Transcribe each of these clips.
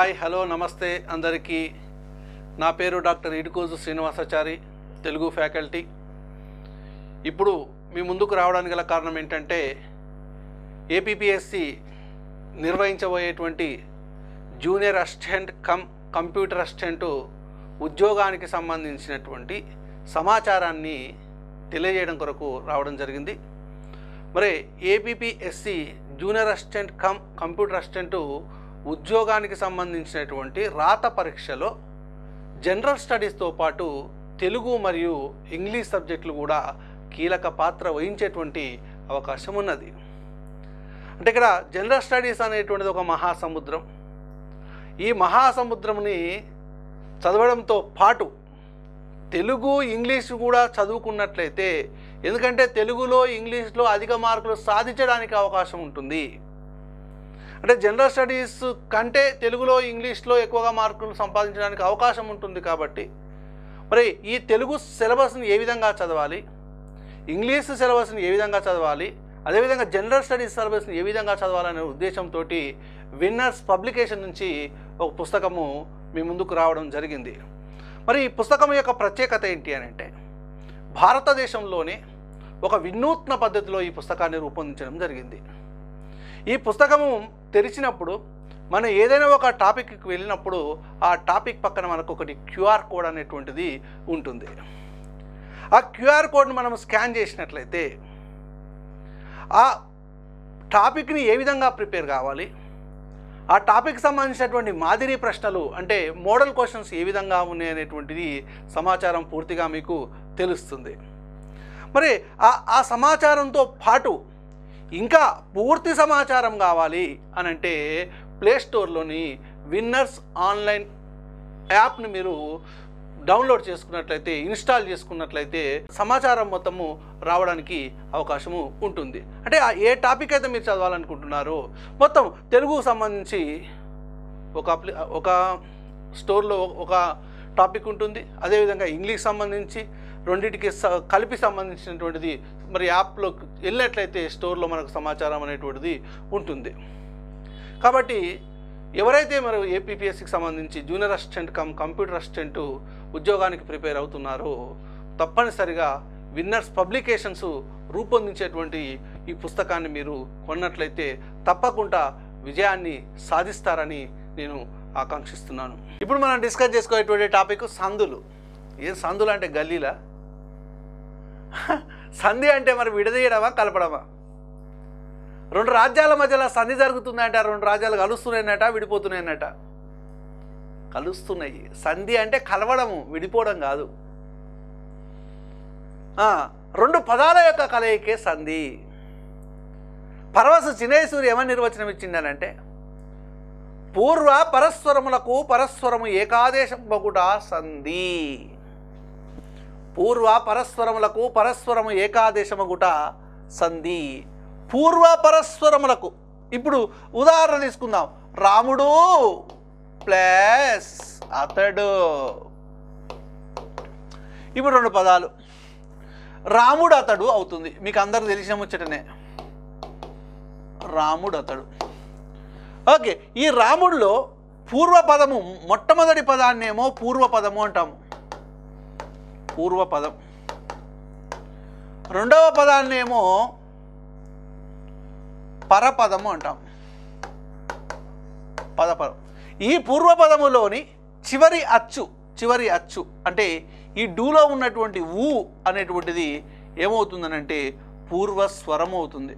Hi hello నమస్తే అందరికీ నా పేరు డాక్టర్ ఇడుకోజు శ్రీనివాసాచారి తెలుగు ఫ్యాకల్టీ ఇప్పుడు మీ ముందుకు రావడానికి గల కారణం ఏంటంటే ఏపీపీఎస్సి నిర్వహించబోయేటువంటి junior assistant cum computer assistant ఉద్యోగానికి సంబంధించినటువంటి సమాచారాన్ని తెలియజేయడం కొరకు రావడం జరిగింది మరి APPSC junior assistant cum computer assistant ఉద్యోగానికి సంబంధించినటువంటి రాత పరీక్షలో జనరల్ స్టడీస్తో పాటు తెలుగు మరియు ఇంగ్లీష్ సబ్జెక్టులు కూడా కీలక పాత్ర వహించేటువంటి అవకాశం ఉన్నది అంటే ఇక్కడ జనరల్ స్టడీస్ అనేటువంటిది ఒక మహాసముద్రం ఈ మహాసముద్రంని చదవడంతో పాటు తెలుగు ఇంగ్లీష్ కూడా చదువుకున్నట్లయితే ఎందుకంటే తెలుగులో ఇంగ్లీష్లో అధిక మార్కులు సాధించడానికి అవకాశం ఉంటుంది అంటే జనరల్ స్టడీస్ కంటే తెలుగులో ఇంగ్లీష్లో ఎక్కువగా మార్కులు సంపాదించడానికి అవకాశం ఉంటుంది కాబట్టి మరి ఈ తెలుగు సిలబస్ని ఏ విధంగా చదవాలి ఇంగ్లీష్ సిలబస్ని ఏ విధంగా చదవాలి అదేవిధంగా జనరల్ స్టడీస్ సిలబస్ని ఏ విధంగా చదవాలనే ఉద్దేశంతో విన్నర్స్ పబ్లికేషన్ నుంచి ఒక పుస్తకము మీ ముందుకు రావడం జరిగింది మరి ఈ పుస్తకం యొక్క ప్రత్యేకత ఏంటి అని అంటే భారతదేశంలోనే ఒక వినూత్న పద్ధతిలో ఈ పుస్తకాన్ని రూపొందించడం జరిగింది ఈ పుస్తకము తెరిచినప్పుడు మనం ఏదైనా ఒక టాపిక్కి వెళ్ళినప్పుడు ఆ టాపిక్ పక్కన మనకు ఒకటి క్యూఆర్ కోడ్ అనేటువంటిది ఉంటుంది ఆ క్యూఆర్ కోడ్ని మనం స్కాన్ చేసినట్లయితే ఆ టాపిక్ని ఏ విధంగా ప్రిపేర్ కావాలి ఆ టాపిక్ సంబంధించినటువంటి మాదిరి ప్రశ్నలు అంటే మోడల్ క్వశ్చన్స్ ఏ విధంగా ఉన్నాయి అనేటువంటిది సమాచారం పూర్తిగా మీకు తెలుస్తుంది మరి ఆ ఆ సమాచారంతో పాటు ఇంకా పూర్తి సమాచారం కావాలి అని అంటే ప్లే స్టోర్లోని విన్నర్స్ ఆన్లైన్ యాప్ని మీరు డౌన్లోడ్ చేసుకున్నట్లయితే ఇన్స్టాల్ చేసుకున్నట్లయితే సమాచారం మొత్తము రావడానికి అవకాశము ఉంటుంది అంటే ఆ ఏ టాపిక్ అయితే మీరు చదవాలనుకుంటున్నారో మొత్తం తెలుగుకు సంబంధించి ఒక అప్లి ఒక స్టోర్లో ఒక టాపిక్ ఉంటుంది అదేవిధంగా ఇంగ్లీష్ సంబంధించి రెండింటికి స- కలిపి సంబంధించినటువంటిది మరి యాప్లో వెళ్ళినట్లయితే స్టోర్లో మనకు సమాచారం అనేటువంటిది ఉంటుంది కాబట్టి ఎవరైతే మరి ఏపీపీఎస్సికి సంబంధించి junior assistant cum computer assistant ఉద్యోగానికి ప్రిపేర్ అవుతున్నారో తప్పనిసరిగా విన్నర్స్ పబ్లికేషన్స్ రూపొందించేటువంటి ఈ పుస్తకాన్ని మీరు కొన్నట్లయితే తప్పకుండా విజయాన్ని సాధిస్తారని నేను ఆకాంక్షిస్తున్నాను ఇప్పుడు మనం డిస్కస్ చేసుకునేటువంటి టాపిక్ సందులు ఏం సందులు అంటే గల్లీలా సంధి అంటే మరి విడదీయడమా కలపడమా రెండు రాజ్యాల మధ్యలో సంధి జరుగుతుందంట రెండు రాజ్యాలు కలుస్తున్నాయన్నట విడిపోతున్నాయన్నట కలుస్తున్నాయి సంధి అంటే కలవడము విడిపోవడం కాదు ఆ, రెండు పదాల యొక్క కలయికే సంధి పరవశ చినేశ్వరి ఏమని నిర్వచనం ఇచ్చిందనంటే పూర్వ పరస్వరములకు పరస్వరము ఏకాదేశం బగుట సంధి పూర్వ పరస్వరములకు పరస్వరము ఏకాదేశమగుట సంధి పూర్వ పరస్వరములకు ఇప్పుడు ఉదాహరణ తీసుకుందాం రాముడు ప్లస్ అతడు ఇప్పుడు రెండు పదాలు రాముడు అతడు అవుతుంది మీకు అందరు తెలిసిన ముచ్చటనే రాముడు అతడు ఓకే ఈ రాముడిలో పూర్వపదము మొట్టమొదటి పదాన్నేమో పూర్వపదము అంటాము పూర్వపదం రెండవ పదాన్నేమో పరపదము అంటాం పదపదం ఈ పూర్వపదములోని చివరి అచ్చు చివరి అచ్చు అంటే ఈ డూలో ఉన్నటువంటి ఊ అనేటువంటిది ఏమవుతుందనంటే పూర్వస్వరం అవుతుంది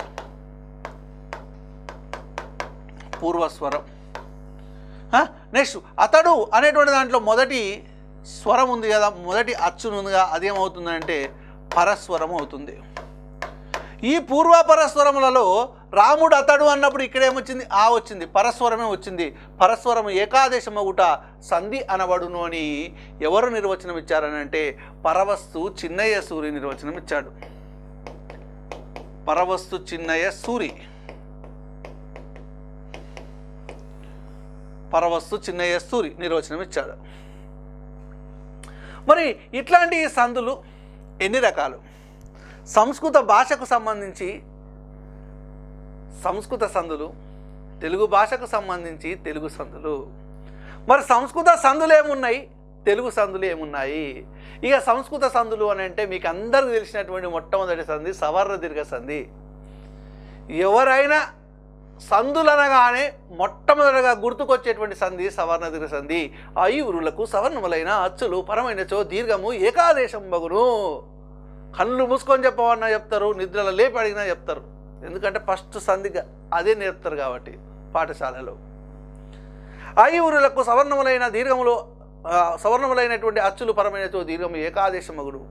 పూర్వస్వరం నెక్స్ట్ అతడు అనేటువంటి దాంట్లో మొదటి స్వరం ఉంది కదా మొదటి అచ్చును ఉందిగా అదేమవుతుందంటే పరస్వరం అవుతుంది ఈ పూర్వ పరస్వరములలో రాముడు అతడు అన్నప్పుడు ఇక్కడేమొచ్చింది ఆ వచ్చింది పరస్వరమే వచ్చింది పరస్వరం ఏకాదేశమగుట సంధి అనబడును అని ఎవరు నిర్వచనం ఇచ్చారని అంటే పరవస్తు చిన్నయ్య సూరి నిర్వచనం ఇచ్చాడు పరవస్తు చిన్నయ్య సూరి పరవస్తు చిన్నయ్య సూరి నిర్వచనం ఇచ్చాడు మరి ఇట్లాంటి సందులు ఎన్ని రకాలు సంస్కృత భాషకు సంబంధించి సంస్కృత సందులు తెలుగు భాషకు సంబంధించి తెలుగు సందులు మరి సంస్కృత సందులు ఏమున్నాయి తెలుగు సందులు ఏమున్నాయి ఇక సంస్కృత సందులు అని అంటే మీకు అందరికీ తెలిసినటువంటి మొట్టమొదటి సంధి సవర్ణ దీర్ఘ సంధి ఎవరైనా సందులు అనగానే మొట్టమొదటిగా గుర్తుకొచ్చేటువంటి సంధి సవర్ణ దీర్ఘ సంధి ఆయువురులకు సవర్ణములైన అచ్చులు పరమైనచో దీర్ఘము ఏకాదేశం బగును కళ్ళు మూసుకొని చెప్పవన్నా చెప్తారు నిద్రలో లేపి అడిగినా చెప్తారు ఎందుకంటే ఫస్ట్ సంధిగా అదే నేర్పుతారు కాబట్టి పాఠశాలలో ఆయువురులకు సవర్ణములైన దీర్ఘములు ఆ, సవర్ణములైనటువంటి అచ్చులు పరమైనచో దీర్ఘము ఏకాదేశం మగుడు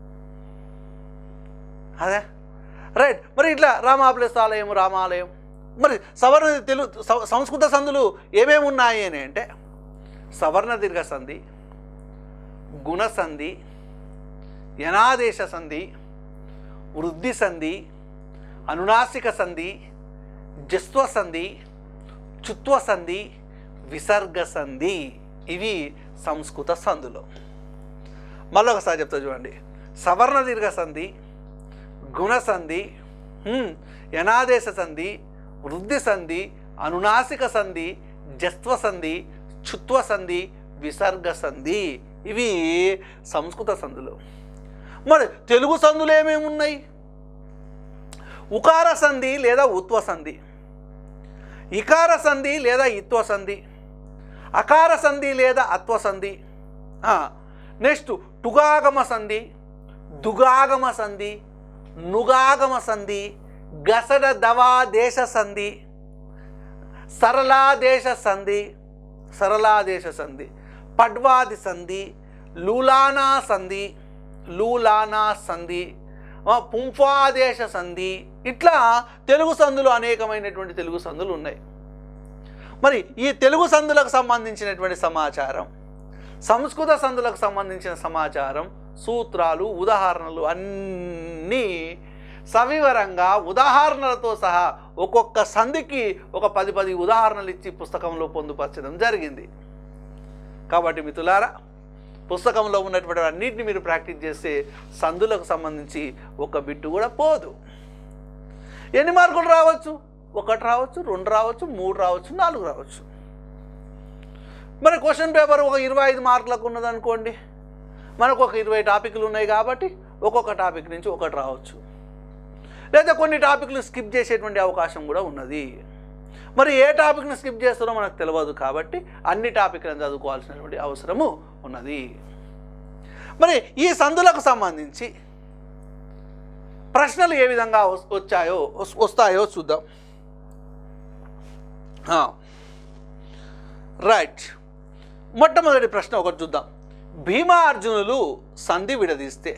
అదే రైట్ మరి ఇట్లా రామాప్లస్ ఆలయం రామాలయం మరి సవర్ణ తెలుగు సం- సంస్కృత సందులు ఏమేమి ఉన్నాయి అని అంటే సవర్ణ దీర్ఘ సంధి గుణ సంధి యనాదేశ సంధి వృద్ధి సంధి అనునాసిక సంధి జస్వ సంధి చుత్వ సంధి విసర్గ సంధి ఇవి సంస్కృత సంధులు మళ్ళీ ఒకసారి చెప్తా చూడండి సవర్ణ దీర్ఘ సంధి గుణ సంధి హ్మ్, యనాదేశ సంధి వృద్ధి సంధి అనునాసిక సంధి జస్వ సంధి చుత్వ సంధి విసర్గ సంధి ఇవి సంస్కృత సంధులు మరి తెలుగు సంధులు ఏమేమి ఉన్నాయి ఉకార సంధి లేదా ఉత్వ సంధి ఇకార సంధి లేదా ఇత్వ సంధి అకార సంధి లేదా అత్వ సంధి నెక్స్ట్ టుగాగమ సంధి దుగాగమ సంధి నుగాగమ సంధి గసడ దవా దేశ సంధి సరళాదేశ సంధి సరళాదేశ సంధి పడ్వాది సంధి లూలానా సంధి లూలానా సంధి ఆ, పుంఫాదేశ సంధి ఇట్లా తెలుగు సందులు అనేకమైనటువంటి తెలుగు సందులు ఉన్నాయి మరి ఈ తెలుగు సందులకు సంబంధించినటువంటి సమాచారం సంస్కృత సందులకు సంబంధించిన సమాచారం సూత్రాలు ఉదాహరణలు అన్నీ సవివరంగా ఉదాహరణలతో సహా ఒక్కొక్క సంధికి ఒక పది పది ఉదాహరణలు ఇచ్చి పుస్తకంలో పొందుపరచడం జరిగింది కాబట్టి మిత్రులారా పుస్తకంలో ఉన్నటువంటి అన్నింటిని మీరు ప్రాక్టీస్ చేస్తే సందులకు సంబంధించి ఒక బిట్టు కూడా పోదు ఎన్ని మార్కులు రావచ్చు ఒకటి రావచ్చు రెండు రావచ్చు మూడు రావచ్చు నాలుగు రావచ్చు మరి క్వశ్చన్ పేపర్ ఒక ఇరవై ఐదు మార్కులకు ఉన్నదనుకోండి మనకు ఒక ఇరవై టాపిక్లు ఉన్నాయి కాబట్టి ఒక్కొక్క టాపిక్ నుంచి ఒకటి రావచ్చు లేదా కొన్ని టాపిక్లు స్కిప్ చేసేటువంటి అవకాశం కూడా ఉన్నది మరి ఏ టాపిక్ని స్కిప్ చేస్తారో మనకు తెలియదు కాబట్టి అన్ని టాపిక్లను చదువుకోవాల్సినటువంటి అవసరము ఉన్నది మరి ఈ సందులకు సంబంధించి ప్రశ్నలు ఏ విధంగా వస్- వచ్చాయో వస్- వస్తాయో చూద్దాం ఆ. రైట్ మొట్టమొదటి ప్రశ్న ఒకటి చూద్దాం భీమార్జునులు సంధి విడదీస్తే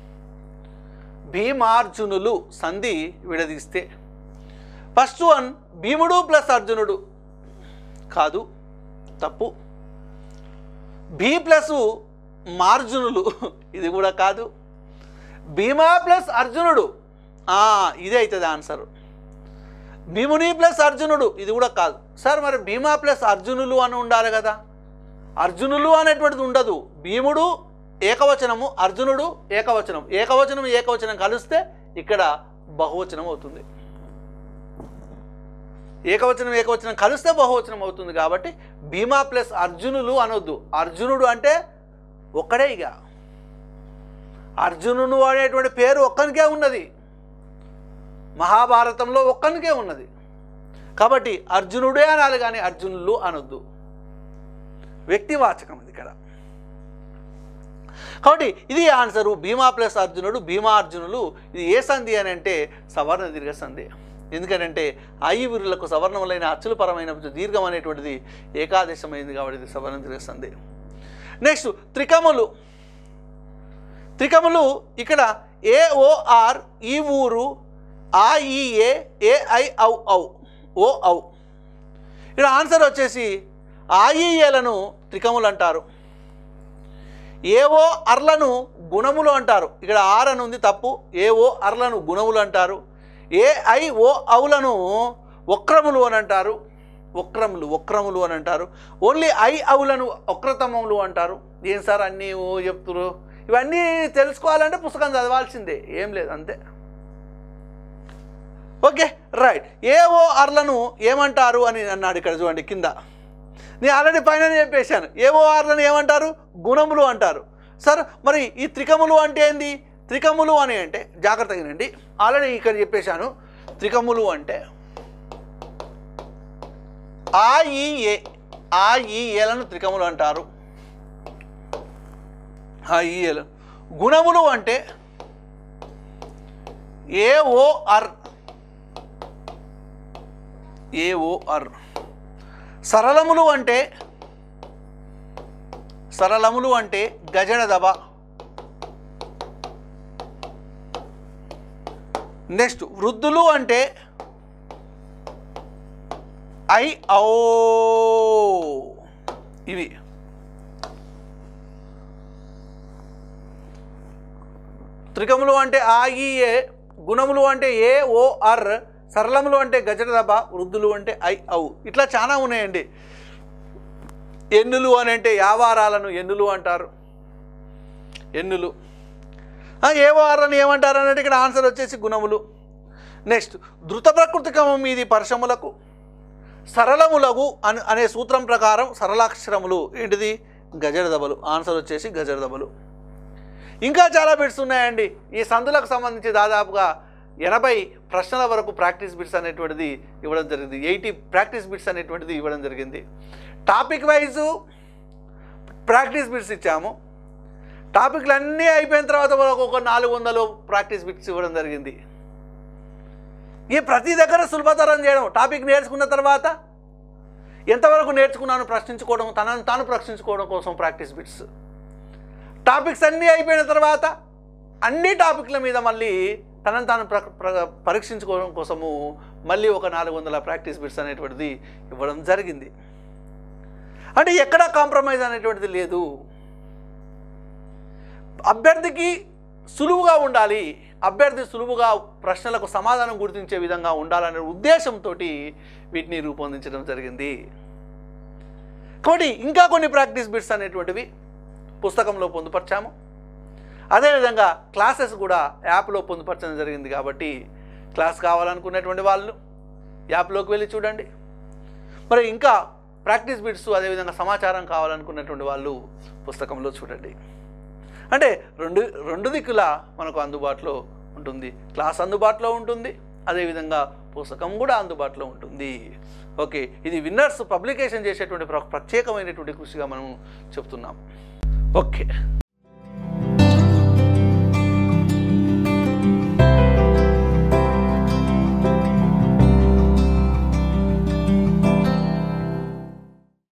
భీమార్జునులు సంధి విడదీస్తే ఫస్ట్ వన్ భీముడు ప్లస్ అర్జునుడు కాదు తప్పు భీ ప్లస్ మార్జునులు ఇది కూడా కాదు భీమా ప్లస్ అర్జునుడు ఆ, ఇదే అవుతుంది ఆన్సర్ భీముని ప్లస్ అర్జునుడు ఇది కూడా కాదు సార్ మరి భీమా ప్లస్ అర్జునులు అని ఉండాలి కదా అర్జునులు అనేటువంటిది ఉండదు భీముడు ఏకవచనము అర్జునుడు ఏకవచనం ఏకవచనం ఏకవచనం కలిస్తే ఇక్కడ బహువచనం అవుతుంది ఏకవచనం ఏకవచనం కలిస్తే బహువచనం అవుతుంది కాబట్టి భీమా ప్లస్ అర్జునులు అనొద్దు అర్జునుడు అంటే ఒక్కడే ఇక అర్జునుడు అనేటువంటి పేరు ఒక్కనికే ఉన్నది మహాభారతంలో ఒక్కనికే ఉన్నది కాబట్టి అర్జునుడే అనాలి కానీ అర్జునులు అనొద్దు వ్యక్తివాచకం ఇది ఇక్కడ కాబట్టి ఇది ఆన్సరు భీమా ప్లస్ అర్జునుడు భీమా అర్జునులు ఇది ఏ సంధి అని అంటే సవర్ణ దీర్ఘ సంధి ఎందుకంటే ఐవురులకు సవర్ణములైన అచ్చుల పరమైన దీర్ఘం అనేటువంటిది ఏకాదశమైంది కాబట్టి ఇది సవర్ణ దీర్ఘ సంధి నెక్స్ట్ త్రికములు త్రికములు ఇక్కడ ఏఓఆర్ ఈ ఊరు ఆ ఈ ఏ ఏ ఐ ఔ ఔ ఓ ఔ ఇక్కడ ఆన్సర్ వచ్చేసి ఆయిఏలను త్రికములు అంటారు ఏవో అర్లను గుణములు అంటారు ఇక్కడ ఆర్ అని ఉంది తప్పు ఏవో అర్లను గుణములు అంటారు ఏ ఐ ఓ ఔలను వక్రములు అని అంటారు వక్రములు వక్రములు అని అంటారు ఓన్లీ ఐ ఔలను వక్రతమములు అంటారు ఏం సార్ అన్నీ ఓ చెప్తున్నారు ఇవన్నీ తెలుసుకోవాలంటే పుస్తకం చదవాల్సిందే ఏం లేదు అంతే ఓకే రైట్ ఏఓ అర్లను ఏమంటారు అని అన్నాడు ఇక్కడ చూడండి కింద నేను ఆల్రెడీ పైన చెప్పేశాను ఏఓఆర్లను ఏమంటారు గుణములు అంటారు సార్ మరి ఈ త్రికములు అంటే ఏంది త్రికములు అని అంటే జాగ్రత్తగా వినండి ఆల్రెడీ ఇక్కడ చెప్పేశాను త్రికములు అంటే ఆ ఈ ఏ ఆ ఈ ఏలను త్రికములు అంటారు ఆ ఈ ఏలు గుణములు అంటే ఏఓఆర్ ఏఓఆర్ సరళములు అంటే సరళములు అంటే గజడ దబ నెక్స్ట్ వృద్ధులు అంటే ఐ ఔ ఇవి త్రికములు అంటే ఆ ఈ ఏ గుణములు అంటే ఏ ఓ ఆర్ సరళములు అంటే గజడ దబ వృద్ధులు అంటే ఐ ఔ ఇట్లా చాలా ఉన్నాయండి ఎన్నులు అని అంటే యావారాలను ఎన్నులు అంటారు ఎన్నులు ఆ, ఏ వారాలను ఏమంటారు అంటే ఇక్కడ ఆన్సర్ వచ్చేసి గుణములు నెక్స్ట్ ధృత ప్రకృతి క్రమం మీది పరశములకు సరళములగు అని అనే సూత్రం ప్రకారం సరళాక్షరములు ఏంటిది గజడ దబలు ఆన్సర్ వచ్చేసి గజడ దబలు ఇంకా చాలా బిట్స్ ఉన్నాయండి ఈ సందులకు సంబంధించి దాదాపుగా ఎనభై ప్రశ్నల వరకు ప్రాక్టీస్ బిట్స్ అనేటువంటిది ఇవ్వడం జరిగింది ఎయిటీ ప్రాక్టీస్ బిట్స్ అనేటువంటిది ఇవ్వడం జరిగింది టాపిక్ వైజు ప్రాక్టీస్ బిట్స్ ఇచ్చాము టాపిక్లు అన్నీ అయిపోయిన తర్వాత మనకు ఒక నాలుగు వందలు ప్రాక్టీస్ బిట్స్ ఇవ్వడం జరిగింది ఈ ప్రతి దగ్గర సులభతరం చేయడం టాపిక్ నేర్చుకున్న తర్వాత ఎంతవరకు నేర్చుకున్నాను ప్రశ్నించుకోవడం తనను తాను ప్రశ్నించుకోవడం కోసం ప్రాక్టీస్ బిట్స్ టాపిక్స్ అన్నీ అయిపోయిన తర్వాత అన్ని టాపిక్ల మీద మళ్ళీ తనను తాను ప్ర ప్ర- పరీక్షించుకోవడం కోసము మళ్ళీ ఒక నాలుగు వందల ప్రాక్టీస్ బిట్స్ అనేటువంటిది ఇవ్వడం జరిగింది అంటే ఎక్కడా కాంప్రమైజ్ అనేటువంటిది లేదు అభ్యర్థికి సులువుగా ఉండాలి అభ్యర్థి సులువుగా ప్రశ్నలకు సమాధానం గుర్తించే విధంగా ఉండాలనే ఉద్దేశంతో వీటిని రూపొందించడం జరిగింది కాబట్టి ఇంకా కొన్ని ప్రాక్టీస్ బిట్స్ అనేటువంటివి పుస్తకంలో పొందుపరిచాము అదేవిధంగా క్లాసెస్ కూడా యాప్లో పొందుపరచడం జరిగింది కాబట్టి క్లాస్ కావాలనుకునేటువంటి వాళ్ళు యాప్లోకి వెళ్ళి చూడండి మరి ఇంకా ప్రాక్టీస్ బిట్స్ అదేవిధంగా సమాచారం కావాలనుకున్నటువంటి వాళ్ళు పుస్తకంలో చూడండి అంటే రెండు రెండు దిక్కులా మనకు అందుబాటులో ఉంటుంది క్లాస్ అందుబాటులో ఉంటుంది అదేవిధంగా పుస్తకం కూడా అందుబాటులో ఉంటుంది ఓకే ఇది విన్నర్స్ పబ్లికేషన్ చేసేటువంటి ప్ర- ప్రత్యేకమైనటువంటి కృషిగా మనం చెప్తున్నాం ఓకే